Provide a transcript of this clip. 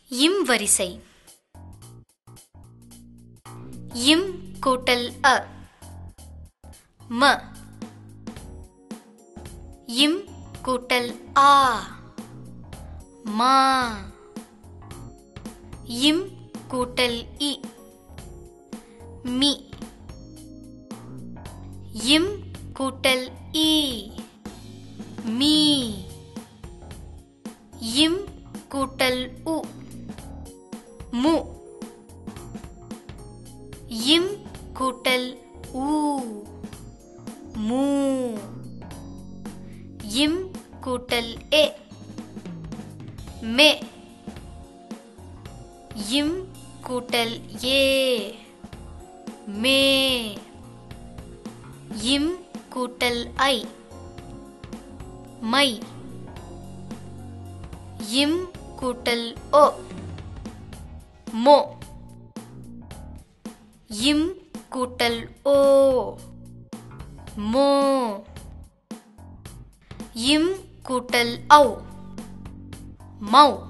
இம் வரிசை இம் கூட்டல் அ ம இம் கூட்டல் ஆ மா இம் கூட்டல் இ மி இம் கூட்டல் ஈ மீ இம் கூட்டல் உ மு இம் கூட்டல் ஊ மூ இம் கூட்டல் எ மே இம் கூட்டல் ஏ மே இம் கூட்டல் ஐ மை இம் கூட்டல் ஓ மோ இம் கூட்டல் ஓ மோ இம் கூட்டல் ஔ மௌ